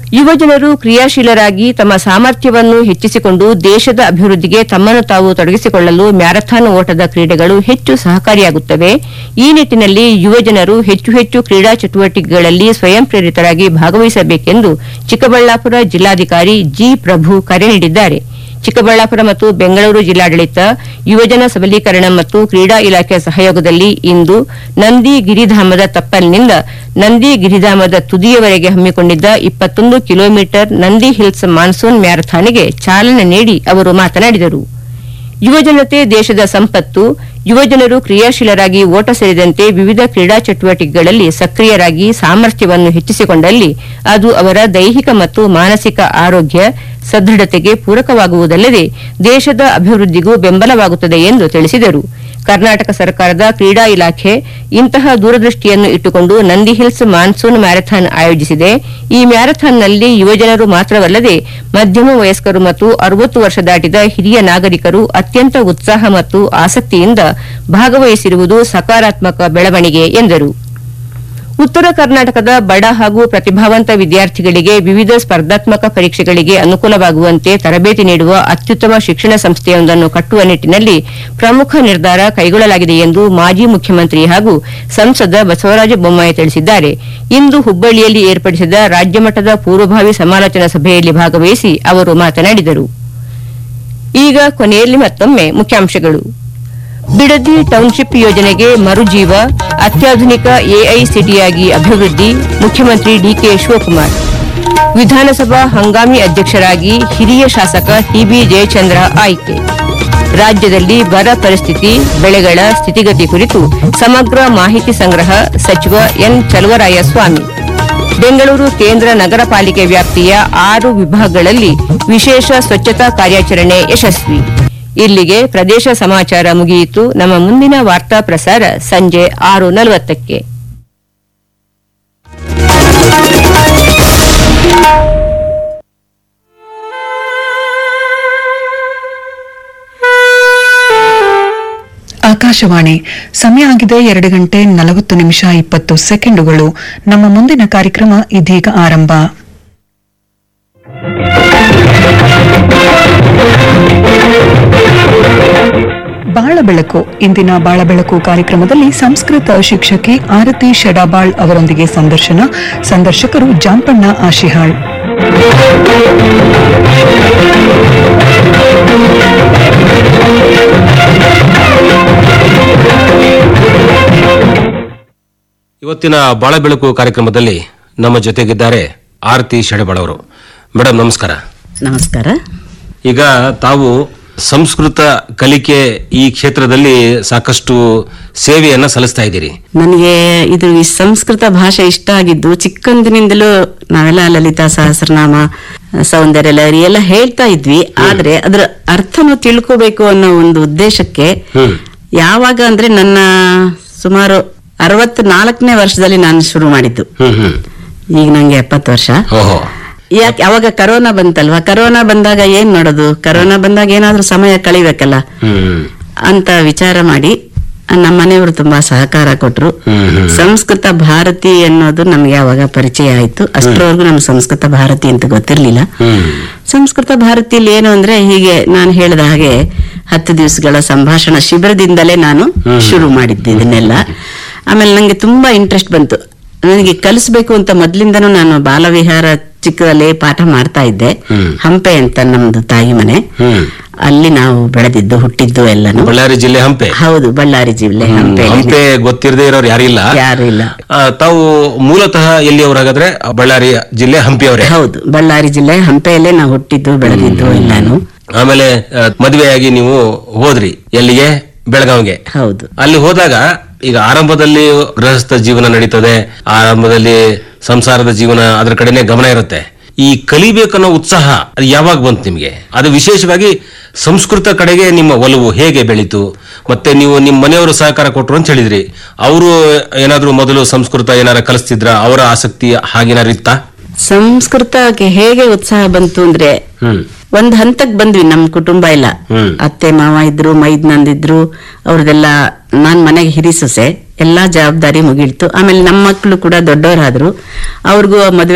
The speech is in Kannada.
ಯುವಜನರು ಕ್ರಿಯಾಶೀಲರಾಗಿ ತಮ್ಮ ಸಾಮರ್ಥ್ಯವನ್ನು ಹೆಚ್ಚಿಸಿಕೊಂಡು ದೇಶದ ಅಭಿವೃದ್ಧಿಗೆ ತಮ್ಮನ್ನು ತಾವು ತೊಡಗಿಸಿಕೊಳ್ಳಲು ಮ್ಯಾರಥಾನ್ ಓಟದ ಕ್ರೀಡೆಗಳು ಹೆಚ್ಚು ಸಹಕಾರಿಯಾಗುತ್ತವೆ ಈ ನಿಟ್ಟಿನಲ್ಲಿ ಯುವಜನರು ಹೆಚ್ಚು ಹೆಚ್ಚು ಕ್ರೀಡಾ ಚಟುವಟಿಕೆಗಳಲ್ಲಿ ಸ್ವಯಂ ಪ್ರೇರಿತರಾಗಿ ಭಾಗವಹಿಸಬೇಕೆಂದು ಚಿಕ್ಕಬಳ್ಳಾಪುರ ಜಿಲ್ಲಾಧಿಕಾರಿ ಜಿ ಪ್ರಭು ಕರೆ ನೀಡಿದ್ದಾರೆ ಚಿಕ್ಕಬಳ್ಳಾಪುರ ಮತ್ತು ಬೆಂಗಳೂರು ಜಿಲ್ಲಾಡಳಿತ ಯುವಜನ ಸಬಲೀಕರಣ ಮತ್ತು ಕ್ರೀಡಾ ಇಲಾಖೆ ಸಹಯೋಗದಲ್ಲಿ ಇಂದು ನಂದಿ ಗಿರಿಧಾಮದ ತಪ್ಪಲಿನಿಂದ ನಂದಿ ಗಿರಿಧಾಮದ ತುದಿಯವರೆಗೆ ಹಮ್ಮಿಕೊಂಡಿದ್ದ ಇಪ್ಪತ್ತೊಂದು ಕಿಲೋಮೀಟರ್ ನಂದಿ ಹಿಲ್ಸ್ ಮಾನ್ಸೂನ್ ಮ್ಯಾರಥಾನ್ಗೆ ಚಾಲನೆ ನೀಡಿ ಅವರು ಮಾತನಾಡಿದರು ಯುವಜನತೆ ದೇಶದ ಸಂಪತ್ತು ಯುವಜನರು ಕ್ರಿಯಾಶೀಲರಾಗಿ ಓಟ ಸೇರಿದಂತೆ ವಿವಿಧ ಕ್ರೀಡಾ ಚಟುವಟಿಕೆಗಳಲ್ಲಿ ಸಕ್ರಿಯರಾಗಿ ಸಾಮರ್ಥ್ಯವನ್ನು ಹೆಚ್ಚಿಸಿಕೊಂಡಲ್ಲಿ ಅದು ಅವರ ದೈಹಿಕ ಮತ್ತು ಮಾನಸಿಕ ಆರೋಗ್ಯ ಸದೃಢತೆಗೆ ಪೂರಕವಾಗುವುದಲ್ಲದೆ ದೇಶದ ಅಭಿವೃದ್ಧಿಗೂ ಬೆಂಬಲವಾಗುತ್ತದೆ ಎಂದು ತಿಳಿಸಿದರು ಕರ್ನಾಟಕ ಸರ್ಕಾರದ ಕ್ರೀಡಾ ಇಲಾಖೆ ಇಂತಹ ದೂರದೃಷ್ಟಿಯನ್ನು ಇಟ್ಟುಕೊಂಡು ನಂದಿ ಹಿಲ್ಸ್ ಮಾನ್ಸೂನ್ ಮ್ಯಾರಥಾನ್ ಆಯೋಜಿಸಿದೆ ಈ ಮ್ಯಾರಥಾನ್ನಲ್ಲಿ ಯುವಜನರು ಮಾತ್ರವಲ್ಲದೆ ಮಧ್ಯಮ ವಯಸ್ಕರು ಮತ್ತು ಅರವತ್ತು ವರ್ಷ ದಾಟಿದ ಹಿರಿಯ ನಾಗರಿಕರು ಅತ್ಯಂತ ಉತ್ಸಾಹ ಮತ್ತು ಆಸಕ್ತಿಯಿಂದ ಭಾಗವಹಿಸಿರುವುದು ಸಕಾರಾತ್ಮಕ ಬೆಳವಣಿಗೆ ಎಂದರು ಉತ್ತರ ಕರ್ನಾಟಕದ ಬಡ ಹಾಗೂ ಪ್ರತಿಭಾವಂತ ವಿದ್ಯಾರ್ಥಿಗಳಿಗೆ ವಿವಿಧ ಸ್ಪರ್ಧಾತ್ಮಕ ಪರೀಕ್ಷೆಗಳಿಗೆ ಅನುಕೂಲವಾಗುವಂತೆ ತರಬೇತಿ ನೀಡುವ ಅತ್ಯುತ್ತಮ ಶಿಕ್ಷಣ ಸಂಸ್ಥೆಯೊಂದನ್ನು ಕಟ್ಟುವ ನಿಟ್ಟಿನಲ್ಲಿ ಪ್ರಮುಖ ನಿರ್ಧಾರ ಕೈಗೊಳ್ಳಲಾಗಿದೆ ಎಂದು ಮಾಜಿ ಮುಖ್ಯಮಂತ್ರಿ ಹಾಗೂ ಸಂಸದ ಬಸವರಾಜ ಬೊಮ್ಮಾಯಿ ತಿಳಿಸಿದ್ದಾರೆ ಇಂದು ಹುಬ್ಬಳ್ಳಿಯಲ್ಲಿ ಏರ್ಪಡಿಸಿದ ರಾಜ್ಯಮಟ್ಟದ ಪೂರ್ವಭಾವಿ ಸಮಾಲೋಚನಾ ಸಭೆಯಲ್ಲಿ ಭಾಗವಹಿಸಿ ಅವರು ಮಾತನಾಡಿದರು ಈಗ ಕೊನೆಯಲ್ಲಿ ಮತ್ತೊಮ್ಮೆ ಮುಖ್ಯಾಂಶಗಳು ಬಿಡದಿ ಟೌನ್ಶಿಪ್ ಯೋಜನೆಗೆ ಮರುಜೀವ ಅತ್ಯಾಧುನಿಕ ಎಐಸಿಟಿಯಾಗಿ ಅಭಿವೃದ್ಧಿ ಮುಖ್ಯಮಂತ್ರಿ ಡಿಕೆ ಶಿವಕುಮಾರ್ ವಿಧಾನಸಭಾ ಹಂಗಾಮಿ ಅಧ್ಯಕ್ಷರಾಗಿ ಹಿರಿಯ ಶಾಸಕ ಟಿಬಿ ಜಯಚಂದ್ರ ಆಯ್ಕೆ ರಾಜ್ಯದಲ್ಲಿ ಬರ ಪರಿಸ್ಥಿತಿ ಬೆಳೆಗಳ ಸ್ಥಿತಿಗತಿ ಕುರಿತು ಸಮಗ್ರ ಮಾಹಿತಿ ಸಂಗ್ರಹ ಸಚಿವ ಎನ್ ಚಲವರಾಯಸ್ವಾಮಿ ಬೆಂಗಳೂರು ಕೇಂದ್ರ ನಗರ ಪಾಲಿಕೆ ವ್ಯಾಪ್ತಿಯ ಆರು ವಿಭಾಗಗಳಲ್ಲಿ ವಿಶೇಷ ಸ್ವಚ್ಛತಾ ಕಾರ್ಯಾಚರಣೆ ಯಶಸ್ವಿ ಇಲ್ಲಿಗೆ ಪ್ರದೇಶ ಸಮಾಚಾರ ಮುಗಿಯಿತು ನಮ್ಮ ಮುಂದಿನ ವಾರ್ತಾ ಪ್ರಸಾರ ಸಂಜೆ ಆರು ನಲವತ್ತಕ್ಕೆ ಆಕಾಶವಾಣಿ ಸಮಯ ಆಗಿದೆ ಎರಡು ಗಂಟೆ ನಲವತ್ತು ನಿಮಿಷ ಇಪ್ಪತ್ತು ಸೆಕೆಂಡುಗಳು ನಮ್ಮ ಮುಂದಿನ ಕಾರ್ಯಕ್ರಮ ಇದೀಗ ಆರಂಭ ಬಾಳ ಬೆಳಕು ಇಂದಿನ ಬಾಳ ಬೆಳಕು ಕಾರ್ಯಕ್ರಮದಲ್ಲಿ ಸಂಸ್ಕೃತ ಶಿಕ್ಷಕಿ ಆರತಿ ಶಡಾಬಾಳ್ ಅವರೊಂದಿಗೆ ಸಂದರ್ಶನ ಸಂದರ್ಶಕರು ಜಾಂಪಣ್ಣ ಆಶಿಹಾಳ್ ಇವತ್ತಿನ ಬಾಳ ಬೆಳಕು ಕಾರ್ಯಕ್ರಮದಲ್ಲಿ ನಮ್ಮ ಜೊತೆಗಿದ್ದಾರೆ ಆರತಿ ಶೆಡಬಳವರು ಮೇಡಮ್ ನಮಸ್ಕಾರ ನಮಸ್ಕಾರ ಈಗ ತಾವು ಸಂಸ್ಕೃತ ಕಲಿಕೆ ಈ ಕ್ಷೇತ್ರದಲ್ಲಿ ಸಾಕಷ್ಟು ಸೇವೆಯನ್ನ ಸಲ್ಲಿಸ್ತಾ ಇದ್ದೀರಿ ನನಗೆ ಇದು ಈ ಸಂಸ್ಕೃತ ಭಾಷೆ ಇಷ್ಟ ಆಗಿದ್ದು ಚಿಕ್ಕಂದಿನಿಂದಲೂ ನಾವೆಲ್ಲ ಲಲಿತಾ ಸಹಸ್ರನಾಮ ಸೌಂದರ್ಯ ಲಹರಿ ಎಲ್ಲ ಹೇಳ್ತಾ ಇದ್ವಿ ಆದ್ರೆ ಅದರ ಅರ್ಥನು ತಿಳ್ಕೋಬೇಕು ಅನ್ನೋ ಒಂದು ಉದ್ದೇಶಕ್ಕೆ ಹ್ಮ್. ಯಾವಾಗ ಅಂದ್ರೆ ನನ್ನ ಸುಮಾರು ಅರವತ್ ನಾಲ್ಕನೇ ವರ್ಷದಲ್ಲಿ ನಾನು ಶುರು ಮಾಡಿದ್ದು ಹ್ಮ್ ಹ್ಮ್ ಈಗ ನಂಗೆ ಎಪ್ಪತ್ತು ವರ್ಷ ಓಹೋ ಯಾಕೆ ಅವಾಗ ಕರೋನಾ ಬಂತಲ್ವಾ ಕರೋನಾ ಬಂದಾಗ ಏನ್ ಮಾಡೋದು ಕರೋನಾ ಬಂದಾಗ ಏನಾದ್ರೂ ಸಮಯ ಕಳಿಬೇಕಲ್ಲ ಹ್ಮ್ ಅಂತ ವಿಚಾರ ಮಾಡಿ ನಮ್ಮ ಮನೆಯವರು ತುಂಬಾ ಸಹಕಾರ ಕೊಟ್ರು ಹ್ಮ್, ಹ್ಮ್. ಸಂಸ್ಕೃತ ಭಾರತಿ ಅನ್ನೋದು ನಮ್ಗೆ ಅವಾಗ ಪರಿಚಯ ಆಯ್ತು ಅಷ್ಟರವರೆಗೂ ನಮ್ಗೆ ಸಂಸ್ಕೃತ ಭಾರತಿ ಅಂತ ಗೊತ್ತಿರ್ಲಿಲ್ಲ ಹ್ಮ್ ಸಂಸ್ಕೃತ ಭಾರತಿಯಲ್ಲಿ ಏನು ಅಂದ್ರೆ ಹೀಗೆ ನಾನು ಹೇಳಿದ ಹಾಗೆ ಹತ್ತು ದಿವಸಗಳ ಸಂಭಾಷಣಾ ಶಿಬಿರದಿಂದಲೇ ನಾನು ಶುರು ಮಾಡಿದ್ದೆ ಇದನ್ನೆಲ್ಲ ಆಮೇಲೆ ನಂಗೆ ತುಂಬಾ ಇಂಟ್ರೆಸ್ಟ್ ಬಂತು ನನಗೆ ಕಲಿಸ್ಬೇಕು ಅಂತ ಮೊದ್ಲಿಂದನೂ ನಾನು ಬಾಲವಿಹಾರ ಚಿಕ್ಕದಲ್ಲಿ ಪಾಠ ಮಾಡ್ತಾ ಇದ್ದೆ ಹ್ಮ್. ಹಂಪೆ ಅಂತ ನಮ್ದು ತಾಯಿ ಮನೆ ಹ್ಮ್ ಅಲ್ಲಿ ನಾವು ಬೆಳೆದಿದ್ದು ಹುಟ್ಟಿದ್ದು ಎಲ್ಲಾನು ಬಳ್ಳಾರಿ ಜಿಲ್ಲೆ ಹಂಪೆ ಹೌದು ಬಳ್ಳಾರಿ ಜಿಲ್ಲೆ ಹಂಪೆ ಹಂಪೆ ಗೊತ್ತಿರದೇ ಇರೋರು ಯಾರಿಲ್ಲ ಯಾರು ಇಲ್ಲ ಆ, ತಾವು ಮೂಲತಃ ಎಲ್ಲಿಯವರು ಹಾಗಾದ್ರೆ ಬಳ್ಳಾರಿ ಜಿಲ್ಲೆ ಹಂಪಿಯವರೇ ಹೌದು ಬಳ್ಳಾರಿ ಜಿಲ್ಲೆ ಹಂಪೆಯಲ್ಲೇ ನಾವು ಹುಟ್ಟಿದ್ದು ಬೆಳೆದಿದ್ದು ಎಲ್ಲಾನು ಆಮೇಲೆ ಆ, ಮದುವೆಯಾಗಿ ನೀವು ಹೋದ್ರಿ ಎಲ್ಲಿಗೆ ಬೆಳಗಾವಿಗೆ ಹೌದು ಅಲ್ಲಿ ಹೋದಾಗ ಈಗ ಆರಂಭದಲ್ಲಿ ಗೃಹಸ್ಥ ಜೀವನ ನಡೀತದೆ ಆರಂಭದಲ್ಲಿ ಸಂಸಾರದ ಜೀವನ ಅದರ ಕಡೆನೆ ಗಮನ ಇರುತ್ತೆ ಈ ಕಲಿಬೇಕನ್ನೋ ಉತ್ಸಾಹ ಅದು ಯಾವಾಗ ಬಂತು ನಿಮಗೆ ಅದು ವಿಶೇಷವಾಗಿ ಸಂಸ್ಕೃತ ಕಡೆಗೆ ನಿಮ್ಮ ಒಲವು ಹೇಗೆ ಬೆಳೀತು ಮತ್ತೆ ನೀವು ನಿಮ್ಮ ಮನೆಯವರು ಸಹಕಾರ ಕೊಟ್ರು ಅಂತ ಹೇಳಿದ್ರಿ ಅವರು ಏನಾದ್ರು ಮೊದಲು ಸಂಸ್ಕೃತ ಏನಾರ ಕಲಿಸ್ತಿದ್ರ ಅವರ ಆಸಕ್ತಿ ಹಾಗೇನಾರು ಇತ್ತಾ ಸಂಸ್ಕೃತಕ್ಕೆ ಹೇಗೆ ಉತ್ಸಾಹ ಬಂತು ಅಂದ್ರೆ ಹ್ಮ್ ಒಂದ್ ಹಂತಕ್ ಬಂದ್ವಿ ನಮ್ ಕುಟುಂಬ ಎಲ್ಲ ಹ್ಮ್. ಅತ್ತೆ ಮಾವ ಇದ್ರು ಮೈದ್ನಂದಿದ್ರು ಅವ್ರದೆಲ್ಲ ನಾನ್ ಮನೆಗೆ ಹಿರಿಸೊಸೆ ಎಲ್ಲಾ ಜವಾಬ್ದಾರಿ ಮುಗಿಡ್ತು ಆಮೇಲೆ ನಮ್ಮ ಮಕ್ಕಳು ಕೂಡ ದೊಡ್ಡವರಾದ್ರು ಅವ್ರಿಗೂ ಮದುವೆ